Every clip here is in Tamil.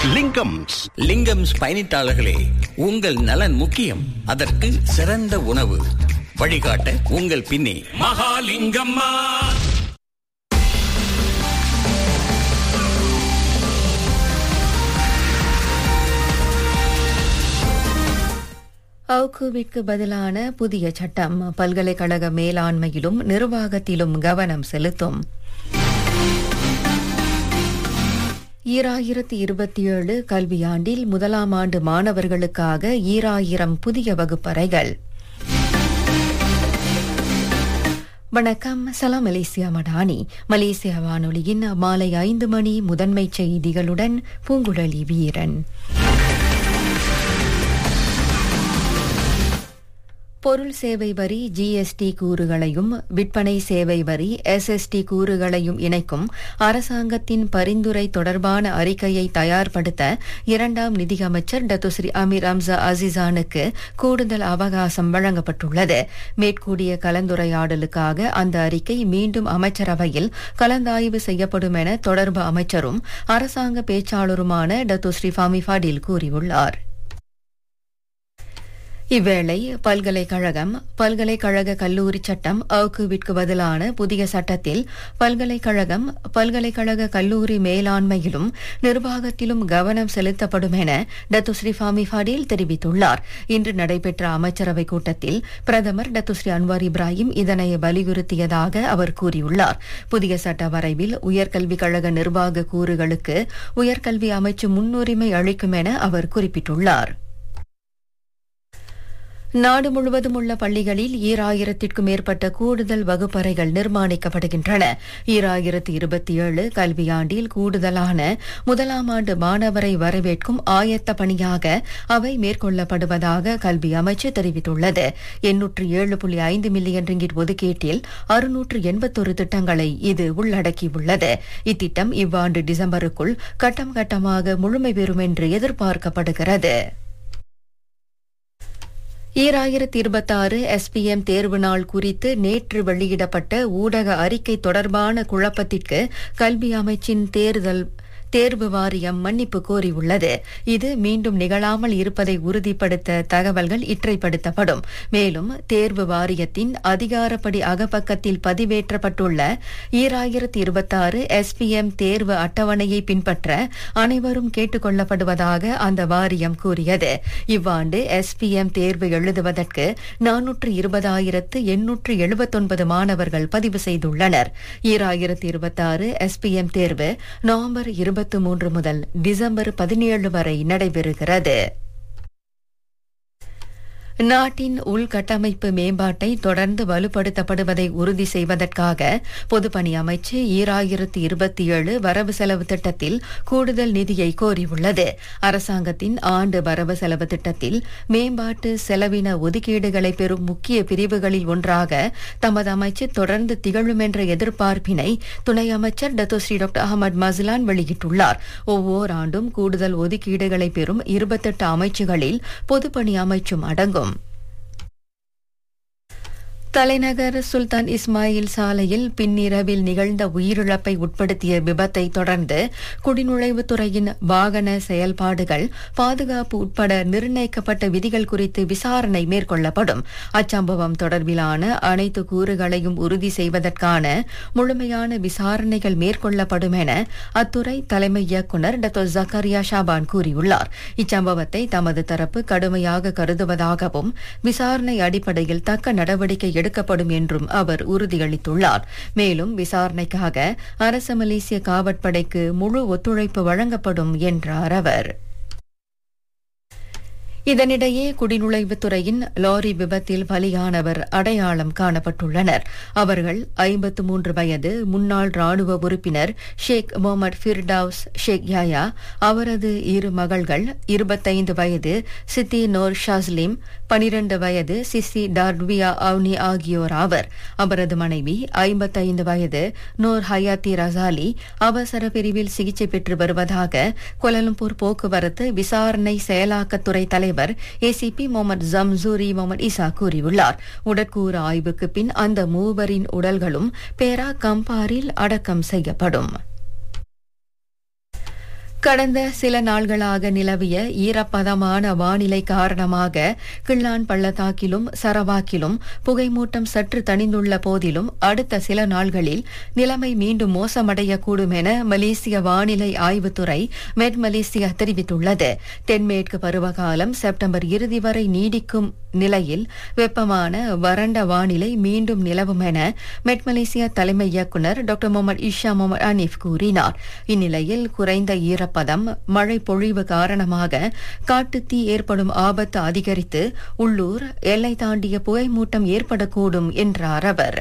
லிங்கம்ஸ் லிங்கம்ஸ் பயணித்தாளர்களே உங்கள் நலன் முக்கியம் அதற்கு சிறந்த உணவு வழிகாட்ட உங்கள் பின்னே மகாலிங்கம்மா அவுக்குவிற்கு பதிலான புதிய சட்டம் பல்கலைக்கழக மேலாண்மையிலும் நிர்வாகத்திலும் கவனம் செலுத்தும் ஈராயிரத்தி இருபத்தி ஏழு கல்வியாண்டில் முதலாம் ஆண்டு மாணவர்களுக்காக ஈராயிரம் புதிய வகுப்பறைகள் வணக்கம் சலாம் மலேசியா மடானி மலேசியா வானொலியின் மாலை ஐந்து மணி முதன்மை செய்திகளுடன் பூங்குழலி வீரன் பொருள் சேவை வரி ஜிஎஸ்டி கூறுகளையும் விற்பனை சேவை வரி எஸ்எஸ்டி கூறுகளையும் இணைக்கும் அரசாங்கத்தின் பரிந்துரை தொடர்பான அறிக்கையை தயார்படுத்த இரண்டாம் நிதியமைச்சர் டத்துஸ்ரீ அமீர் அம்சா அசிசானுக்கு கூடுதல் அவகாசம் வழங்கப்பட்டுள்ளது மேற்கூடிய கலந்துரையாடலுக்காக அந்த அறிக்கை மீண்டும் அமைச்சரவையில் கலந்தாய்வு செய்யப்படும் என தொடர்பு அமைச்சரும் அரசாங்க பேச்சாளருமான டத்துஸ்ரீ ஃபாமி ஃபடில் கூறியுள்ளார் இவ்வேளை பல்கலைக்கழகம் பல்கலைக்கழக கல்லூரி சட்டம் அவுக்குவிற்கு பதிலான புதிய சட்டத்தில் பல்கலைக்கழகம் பல்கலைக்கழக கல்லூரி மேலாண்மையிலும் நிர்வாகத்திலும் கவனம் செலுத்தப்படும் என டத்துஸ்ரீ ஃபாமி ஃபடீல் தெரிவித்துள்ளார் இன்று நடைபெற்ற அமைச்சரவை கூட்டத்தில் பிரதமர் டத்துஸ்ரீ அன்வார் இப்ராஹிம் இதனை வலியுறுத்தியதாக அவர் கூறியுள்ளார் புதிய சட்ட வரைவில் உயர்கல்விக் கழக நிர்வாக கூறுகளுக்கு உயர்கல்வி அமைச்சு முன்னுரிமை அளிக்கும் என அவர் குறிப்பிட்டுள்ளார் நாடு முழுவதும் உள்ள பள்ளிகளில் ஈராயிரத்திற்கும் மேற்பட்ட கூடுதல் வகுப்பறைகள் நிர்மாணிக்கப்படுகின்றன ஈராயிரத்தி இருபத்தி ஏழு கல்வியாண்டில் கூடுதலான முதலாம் ஆண்டு மாணவரை வரவேற்கும் ஆயத்த பணியாக அவை மேற்கொள்ளப்படுவதாக கல்வி அமைச்சு தெரிவித்துள்ளது எண்ணூற்று ஏழு புள்ளி ஐந்து மில்லியன் ரிங்கிட் ஒதுக்கீட்டில் அறுநூற்று எண்பத்தொரு திட்டங்களை இது உள்ளடக்கியுள்ளது இத்திட்டம் இவ்வாண்டு டிசம்பருக்குள் கட்டம் கட்டமாக முழுமை பெறும் என்று எதிர்பார்க்கப்படுகிறது ஈராயிரத்தி இருபத்தாறு எஸ்பிஎம் தேர்வு நாள் குறித்து நேற்று வெளியிடப்பட்ட ஊடக அறிக்கை தொடர்பான குழப்பத்திற்கு கல்வி அமைச்சின் தேர்தல் தேர்வு வாரியம் மன்னிப்பு கோரியுள்ளது இது மீண்டும் நிகழாமல் இருப்பதை உறுதிப்படுத்த தகவல்கள் இற்றைப்படுத்தப்படும் மேலும் தேர்வு வாரியத்தின் அதிகாரப்படி அகப்பக்கத்தில் பதிவேற்றப்பட்டுள்ள ஈராயிரத்தி இருபத்தாறு எஸ்பிஎம் தேர்வு அட்டவணையை பின்பற்ற அனைவரும் கேட்டுக் கொள்ளப்படுவதாக அந்த வாரியம் கூறியது இவ்வாண்டு எஸ்பிஎம் தேர்வு எழுதுவதற்கு நானூற்று இருபதாயிரத்து எண்ணூற்று எழுபத்தொன்பது மாணவர்கள் பதிவு செய்துள்ளனர் ஈராயிரத்தி இருபத்தாறு எஸ்பிஎம் தேர்வு நவம்பர் இருபத்தி மூன்று முதல் டிசம்பர் பதினேழு வரை நடைபெறுகிறது நாட்டின் உள்கட்டமைப்பு மேம்பாட்டை தொடர்ந்து வலுப்படுத்தப்படுவதை உறுதி செய்வதற்காக பொதுப்பணி அமைச்சு ஈராயிரத்தி இருபத்தி ஏழு வரவு செலவு திட்டத்தில் கூடுதல் நிதியை கோரியுள்ளது அரசாங்கத்தின் ஆண்டு வரவு செலவு திட்டத்தில் மேம்பாட்டு செலவின ஒதுக்கீடுகளை பெறும் முக்கிய பிரிவுகளில் ஒன்றாக தமது அமைச்சு தொடர்ந்து திகழும் என்ற எதிர்பார்ப்பினை துணை அமைச்சர் டத்தோஸ்ரீ டாக்டர் அகமது மஸ்லான் வெளியிட்டுள்ளார் ஒவ்வொரு ஆண்டும் கூடுதல் ஒதுக்கீடுகளை பெறும் இருபத்தெட்டு அமைச்சுகளில் பொதுப்பணி அமைச்சும் அடங்கும் தலைநகர் சுல்தான் இஸ்மாயில் சாலையில் பின்னிரவில் நிகழ்ந்த உயிரிழப்பை உட்படுத்திய விபத்தை தொடர்ந்து குடிநுழைவுத்துறையின் வாகன செயல்பாடுகள் பாதுகாப்பு உட்பட நிர்ணயிக்கப்பட்ட விதிகள் குறித்து விசாரணை மேற்கொள்ளப்படும் அச்சம்பவம் தொடர்பிலான அனைத்து கூறுகளையும் உறுதி செய்வதற்கான முழுமையான விசாரணைகள் மேற்கொள்ளப்படும் என அத்துறை தலைமை இயக்குநர் டாக்டர் ஜக்கரியா ஷாபான் கூறியுள்ளார் இச்சம்பவத்தை தமது தரப்பு கடுமையாக கருதுவதாகவும் விசாரணை அடிப்படையில் தக்க நடவடிக்கை எடுக்கப்படும் என்றும் அவர் உறுதியளித்துள்ளார் மேலும் விசாரணைக்காக அரச மலேசிய காவற்படைக்கு முழு ஒத்துழைப்பு வழங்கப்படும் என்றார் அவர் இதனிடையே குடிநுழைவுத்துறையின் லாரி விபத்தில் பலியானவர் அடையாளம் காணப்பட்டுள்ளனர் அவர்கள் ஐம்பத்து மூன்று வயது முன்னாள் ராணுவ உறுப்பினர் ஷேக் முகமது ஃபிர்டவுஸ் ஷேக் யாயா அவரது இரு மகள்கள் இருபத்தைந்து வயது சித்தி நோர் ஷாஸ்லிம் பனிரண்டு வயது சிசி டார்வியா அவ்னி ஆகியோர் ஆவர் அவரது மனைவி ஐம்பத்தைந்து வயது நூர் ஹயாத்தி ரசாலி அவசர பிரிவில் சிகிச்சை பெற்று வருவதாக கோலலம்பூர் போக்குவரத்து விசாரணை செயலாக்கத்துறை தலைவர் ACP Mohamed Jamsuri Mohamed Isa கூறியுள்ளார் உடற்கூறு ஆய்வுக்கு பின் அந்த மூவரின் உடல்களும் பேரா கம்பாரில் அடக்கம் செய்யப்படும் கடந்த சில நாள்களாக நிலவிய ஈரப்பதமான வானிலை காரணமாக கிள்ளான் பள்ளத்தாக்கிலும் சரவாக்கிலும் புகைமூட்டம் சற்று தணிந்துள்ள போதிலும் அடுத்த சில நாள்களில் நிலைமை மீண்டும் மோசமடையக்கூடும் என மலேசிய வானிலை ஆய்வுத்துறை மெட் மலேசியா தெரிவித்துள்ளது தென்மேற்கு பருவகாலம் செப்டம்பர் இறுதி வரை நீடிக்கும் நிலையில் வெப்பமான வறண்ட வானிலை மீண்டும் நிலவும் என மெட் மலேசியா தலைமை இயக்குநர் doctor Mohamed Isha Mohamed Anip கூறினார் இந்நிலையில் குறைந்த ஈரப்பதம் மழை பொழிவு காரணமாக காட்டுத்தீ ஏற்படும் ஆபத்து அதிகரித்து உள்ளூர் எல்லை தாண்டிய புகைமூட்டம் ஏற்படக்கூடும் என்றார் அவர்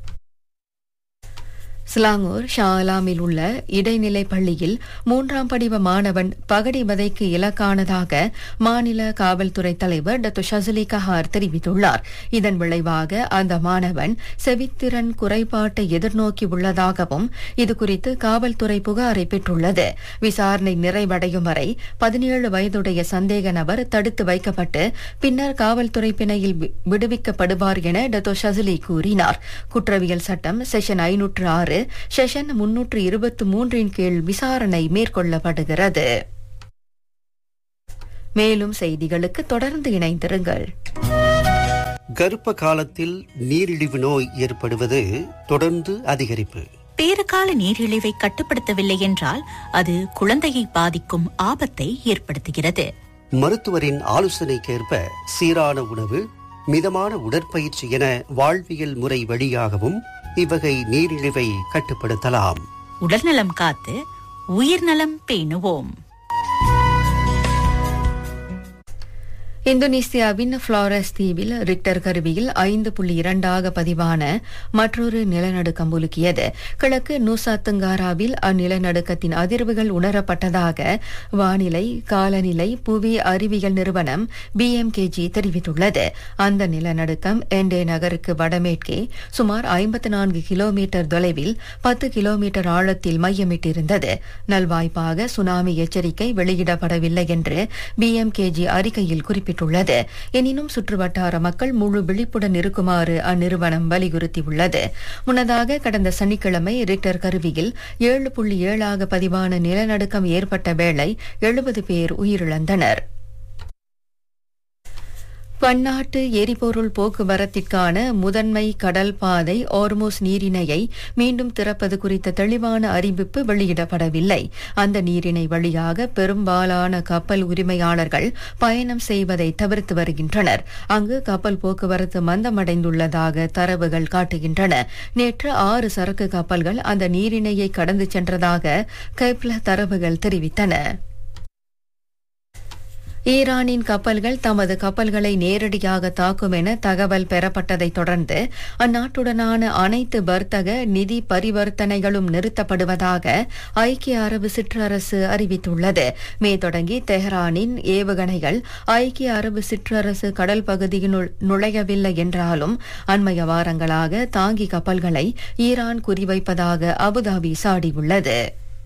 ஸ்லாங்கூர் ஷாலாமில் உள்ள இடைநிலை பள்ளியில் மூன்றாம் படிவ மாணவன் பகடி வதைக்கு இலக்கானதாக மாநில காவல்துறை தலைவர் டாக்டர் ஷசலி கஹார் தெரிவித்துள்ளார் இதன் விளைவாக அந்த மாணவன் செவித்திறன் குறைபாட்டை எதிர்நோக்கி உள்ளதாகவும் இதுகுறித்து காவல்துறை புகாரை பெற்றுள்ளது விசாரணை நிறைவடையும் வரை பதினேழு வயதுடைய சந்தேக நபர் தடுத்து வைக்கப்பட்டு பின்னர் காவல்துறை பிணையில் விடுவிக்கப்படுவார் என டாக்டர் ஷசலி கூறினார் குற்றவியல் சட்டம் செஷன் ஐநூற்று ஆறு செஷன் முன்னூற்று இருபத்தி மூன்றின் கீழ் விசாரணை மேற்கொள்ளப்படுகிறது மேலும் செய்திகளுக்கு தொடர்ந்து இணைந்திருங்கள் கர்ப்ப காலத்தில் நீரிழிவு நோய் ஏற்படுவது தொடர்ந்து அதிகரிப்பு பேறுகால நீரிழிவை கட்டுப்படுத்தவில்லை என்றால் அது குழந்தையை பாதிக்கும் ஆபத்தை ஏற்படுத்துகிறது மருத்துவரின் ஆலோசனைக்கேற்ப சீரான உணவு மிதமான உடற்பயிற்சி என வாழ்வியல் முறை வழியாகவும் இவ்வகை நீரிழிவை கட்டுப்படுத்தலாம் உடல்நலம் காத்து உயிர்நலம் பேணுவோம் இந்தோனேசியாவின் புளோரஸ் தீவில் ரிக்டர் கருவியில் ஐந்து புள்ளி இரண்டாக பதிவான மற்றொரு நிலநடுக்கம் உலுக்கியது கிழக்கு நூசா துங்காராவில் அந்நிலநடுக்கத்தின் அதிர்வுகள் உணரப்பட்டதாக வானிலை காலநிலை புவி அறிவியல் நிறுவனம் பிஎம்கேஜி தெரிவித்துள்ளது அந்த நிலநடுக்கம் என்டே நகருக்கு வடமேற்கே சுமார் ஐம்பத்தி நான்கு கிலோமீட்டர் தொலைவில் பத்து கிலோமீட்டர் ஆழத்தில் மையமிட்டிருந்தது நல்வாய்ப்பாக சுனாமி எச்சரிக்கை வெளியிடப்படவில்லை என்று பிஎம்கேஜி அறிக்கையில் குறிப்பிட்டுள்ளது குறிப்பிட்டுள்ளது எனினும் சுற்றுவட்டார மக்கள் முழு விழிப்புடன் இருக்குமாறு அந்நிறுவனம் வலியுறுத்தியுள்ளது முன்னதாக கடந்த சனிக்கிழமை ரிக்டர் கருவியில் ஏழு புள்ளி ஏழாக பதிவான நிலநடுக்கம் ஏற்பட்ட வேளை எழுபது பேர் உயிரிழந்தனர் பன்னாட்டு எரிபொருள் போக்குவரத்திற்கான முதன்மை கடல் பாதை ஓர்மோஸ் நீரிணையை மீண்டும் திறப்பது குறித்த தெளிவான அறிவிப்பு வெளியிடப்படவில்லை அந்த நீரிணை வழியாக பெரும்பாலான கப்பல் உரிமையாளர்கள் பயணம் செய்வதை தவிர்த்து வருகின்றனர் அங்கு கப்பல் போக்குவரத்து மந்தமடைந்துள்ளதாக தரவுகள் காட்டுகின்றன நேற்று ஆறு சரக்கு கப்பல்கள் அந்த நீரிணையை கடந்து சென்றதாக கைப்ல தரவுகள் தெரிவித்தன ஈரானின் கப்பல்கள் தமது கப்பல்களை நேரடியாக தாக்கும் என தகவல் பெறப்பட்டதைத் தொடர்ந்து அந்நாட்டுடனான அனைத்து வர்த்தக நிதி பரிவர்த்தனைகளும் நிறுத்தப்படுவதாக ஐக்கிய அரபு சிற்றரசு அறிவித்துள்ளது மே தொடங்கி தெஹ்ரானின் ஏவுகணைகள் ஐக்கிய அரபு சிற்றரசு கடல் பகுதியினுள் நுழையவில்லை என்றாலும் அண்மைய வாரங்களாக தாங்கி கப்பல்களை ஈரான் குறிவைப்பதாக அபுதாபி சாடியுள்ளது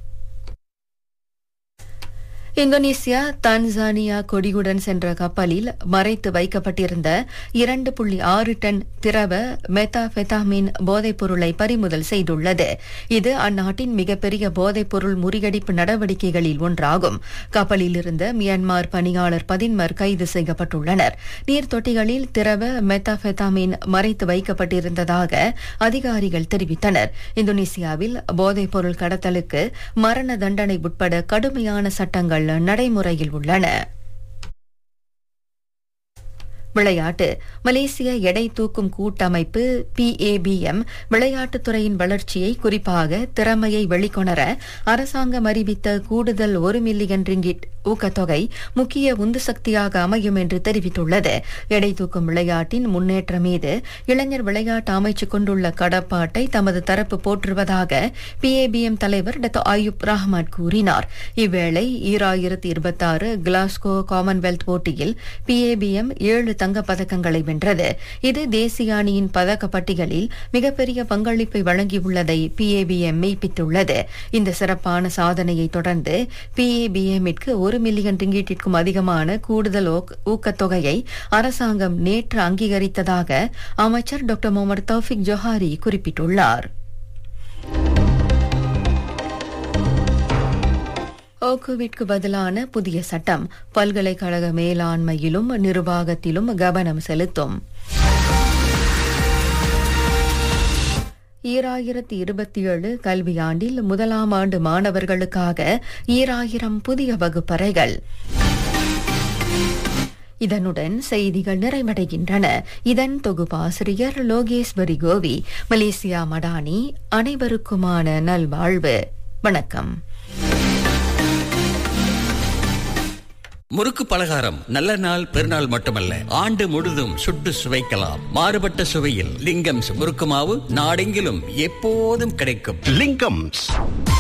இந்தோனேசியா தான்சானியா கொடியுடன் சென்ற கப்பலில் மறைத்து வைக்கப்பட்டிருந்த இரண்டு புள்ளி ஆறு டன் திரவ மெத்தாபெத்தாமின் போதைப் பொருளை பறிமுதல் செய்துள்ளது இது அந்நாட்டின் மிகப்பெரிய போதைப் பொருள் முறியடிப்பு நடவடிக்கைகளில் ஒன்றாகும் கப்பலில் இருந்த மியான்மர் பணியாளர் பதின்மர் கைது செய்யப்பட்டுள்ளனர் நீர்த்தொட்டிகளில் திரவ மெத்தாபெத்தாமின் மறைத்து வைக்கப்பட்டிருந்ததாக அதிகாரிகள் தெரிவித்தனர் இந்தோனேசியாவில் போதைப் பொருள் கடத்தலுக்கு மரண தண்டனை உட்பட கடுமையான சட்டங்கள் நடைமுறையில் உள்ளன விளையாட்டு மலேசிய எடை தூக்கும் கூட்டமைப்பு பிஏபிஎம் விளையாட்டுத்துறையின் வளர்ச்சியை குறிப்பாக திறமையை வெளிக்கொணர அரசாங்கம் அறிவித்த கூடுதல் ஒரு மில்லியன் ரிங்கிட் ஊக்கத்தொகை முக்கிய உந்து சக்தியாக அமையும் என்று தெரிவித்துள்ளது எடை தூக்கும் விளையாட்டின் முன்னேற்றம் மீது இளைஞர் விளையாட்டு அமைச்சு கொண்டுள்ள கடப்பாட்டை தமது தரப்பு போற்றுவதாக பிஏபிஎம் தலைவர் டாக்டர் அயூப் ரஹ்மான் கூறினார் இவ்வேளை ஈராயிரத்தி இருபத்தாறு கிளாஸ்கோ காமன்வெல்த் போட்டியில் பிஏபிஎம் ஏழு தங்கப் பதக்கங்களை வென்றது இது தேசிய அணியின் பதக்க பட்டியலில் மிகப்பெரிய பங்களிப்பை வழங்கியுள்ளதை பிஏபிஎம் மெய்ப்பித்துள்ளது இந்த சிறப்பான சாதனையை தொடர்ந்து பிஏபிஎம்மிற்கு ஒரு மில்லியன் ரிங்கீட்டிற்கும் அதிகமான கூடுதல் ஊக்கத்தொகையை அரசாங்கம் நேற்று அங்கீகரித்ததாக அமைச்சர் டாக்டர் முகமது தௌஃபிக் ஜொஹாரி குறிப்பிட்டுள்ளார் ஓக்குவிற்கு பதிலான புதிய சட்டம் பல்கலைக்கழக மேலாண்மையிலும் நிர்வாகத்திலும் கவனம் செலுத்தும் ஈராயிரத்தி இருபத்தி ஏழு கல்வியாண்டில் முதலாம் ஆண்டு மாணவர்களுக்காக ஈராயிரம் புதிய வகுப்பறைகள் இதனுடன் செய்திகள் நிறைவடைகின்றன இதன் தொகுப்பாசிரியர் லோகேஸ்வரி கோவி மலேசியா மடானி அனைவருக்குமான நல்வாழ்வு வணக்கம் முறுக்கு பலகாரம் நல்ல நாள் பெருநாள் மட்டுமல்ல ஆண்டு முழுதும் சுட்டு சுவைக்கலாம் மாறுபட்ட சுவையில் லிங்கம்ஸ் முறுக்கு மாவு நாடெங்கிலும் எப்போதும் கிடைக்கும் லிங்கம்ஸ்